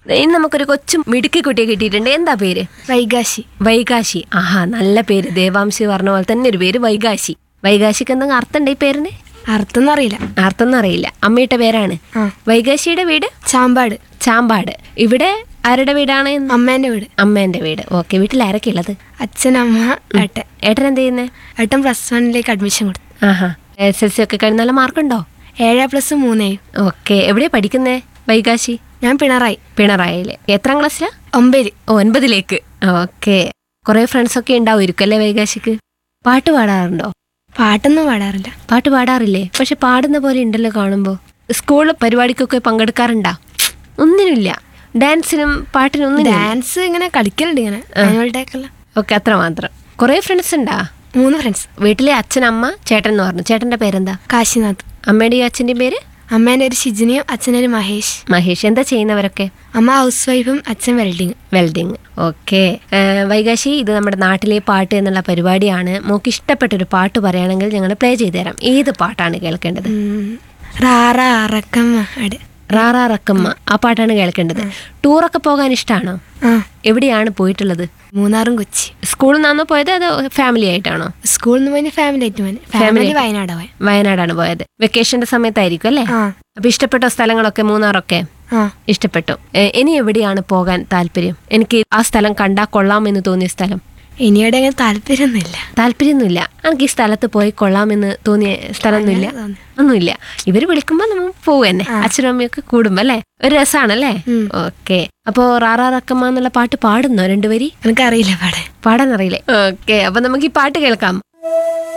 ഇന്ന് നമുക്കൊരു കൊച്ചു മിടുക്കി കുട്ടിയെ കിട്ടിയിട്ടുണ്ട് എന്താ പേര് വൈകാശി വൈകാശി ആഹാ നല്ല പേര് ദേവാംശി പറഞ്ഞ പോലെ തന്നെ ഒരു പേര് വൈകാശി വൈകാശിക്ക് എന്തെങ്കിലും അർത്ഥമുണ്ട് ഈ പേരിന് അർത്ഥമൊന്നും അറിയില്ല അർത്ഥമൊന്നും അറിയില്ല അമ്മയുടെ പേരാണ് ആ. വൈകാശിയുടെ വീട് ചാമ്പാട് ചാമ്പാട് ഇവിടെ ആരുടെ വീടാണ് അമ്മേന്റെ വീട് അമ്മേന്റെ വീട് ഓക്കെ വീട്ടിൽ ആരൊക്കെ ഉള്ളത് അച്ഛൻ അമ്മ ഏട്ടൻ ഏട്ടൻ എന്ത് ചെയ്യുന്നേ ഏട്ടൻ പ്ലസ് വണ്ണിലേക്ക് അഡ്മിഷൻ കൊടുത്തു ആഹാ എസ് എൽ സി ഒക്കെ കഴിഞ്ഞ നല്ല മാർക്കുണ്ടോ ഏഴ് പ്ലസ് മൂന്നേയും ഓക്കെ എവിടെയാ പഠിക്കുന്നേ വൈകാശി ഞാൻ പിണറായി പിണറായില് എത്രാം ക്ലാസ്സിലാ ഒമ്പതിൽ ഓ ഒൻപതിലേക്ക് ഓക്കെ കുറെ ഫ്രണ്ട്സ് ഒക്കെ ഉണ്ടാവുമായിരിക്കും അല്ലേ വൈകാശിക്ക് പാട്ട് പാടാറുണ്ടോ പാട്ടൊന്നും പാടാറില്ല പാട്ട് പാടാറില്ലേ പക്ഷെ പാടുന്ന പോലെ ഉണ്ടല്ലോ കാണുമ്പോൾ സ്കൂൾ പരിപാടിക്കൊക്കെ പങ്കെടുക്കാറുണ്ടാ ഒന്നിനുമില്ല ഡാൻസിനും പാട്ടിനും ഒന്നിനും ഡാൻസ് ഇങ്ങനെ കളിക്കലുണ്ട് ഇങ്ങനെ ആനുവൽ ഡേ ഒക്കെ ഓക്കെ അത്ര മാത്രം കുറെ ഫ്രണ്ട്സ് ഉണ്ടാ മൂന്ന് ഫ്രണ്ട്സ് വീട്ടിലെ അച്ഛൻ അമ്മ ചേട്ടൻ എന്ന് പറഞ്ഞു ചേട്ടന്റെ പേരെന്താ കാശിനാഥ് അമ്മയുടെയും അച്ഛൻ്റെയും പേര് അമ്മേൻ്റെ ഒരു ഷിജിനിയും അച്ഛൻ്റെ ഒരു മഹേഷ് മഹേഷ് എന്താ ചെയ്യുന്നവരൊക്കെ അമ്മ ഹൗസ് വൈഫും അച്ഛൻ വെൽഡിങ് വെൽഡിങ് ഓക്കെ വൈകാശി ഇത് നമ്മുടെ നാട്ടിലെ പാട്ട് എന്നുള്ള പരിപാടിയാണ് മോക്ക് ഇഷ്ടപ്പെട്ടൊരു പാട്ട് പറയുകയാണെങ്കിൽ ഞങ്ങൾ പ്ലേ ചെയ്തു തരാം ഏത് പാട്ടാണ് കേൾക്കേണ്ടത് റാറ അറക്കമ്മ അട് റാറാ റക്കമ്മ ആ പാട്ടാണ് കേൾക്കേണ്ടത് ടൂറൊക്കെ പോകാൻ ഇഷ്ടമാണോ ആ എവിടെയാണ് പോയിട്ടുള്ളത് മൂന്നാറും കൊച്ചി സ്കൂളിൽ നിന്നാണോ പോയത് അതോ ഫാമിലി ആയിട്ടാണോ സ്കൂളിൽ നിന്ന് പോയി ഫാമിലി ആയിട്ട് പോയി ഫാമിലി വയനാട് പോയി വയനാടാണ് പോയത് വെക്കേഷന്റെ സമയത്തായിരിക്കും അല്ലേ ആ അപ്പൊ ഇഷ്ടപ്പെട്ട സ്ഥലങ്ങളൊക്കെ മൂന്നാറൊക്കെ ആ ഇഷ്ടപ്പെട്ടു ഏ, ഇനി എവിടെയാണ് പോകാൻ താല്പര്യം എനിക്ക് ആ സ്ഥലം കണ്ടാൽ കൊള്ളാമെന്ന് തോന്നിയ സ്ഥലം ഇനിയുടെ അങ്ങനെ താല്പര്യമൊന്നുമില്ല താല്പര്യമൊന്നുമില്ല എനിക്ക് ഈ സ്ഥലത്ത് പോയി കൊള്ളാമെന്ന് തോന്നിയ സ്ഥലമൊന്നുമില്ല തോന്നി. ഒന്നുമില്ല ഇവര് വിളിക്കുമ്പോ നമ്മൾ പോവും തന്നെ അച്ഛനും അമ്മയൊക്കെ കൂടുമ്പോ അല്ലേ ഒരു രസാണല്ലേ ഉം. ഓക്കെ അപ്പോ റാറാ റക്കമ്മ എന്നുള്ള പാട്ട് പാടുന്നോ രണ്ടുപേരി എനിക്കറിയില്ല പാടാൻ പാടാൻ അറിയില്ലേ ഓക്കെ അപ്പൊ നമുക്ക് ഈ പാട്ട് കേൾക്കാം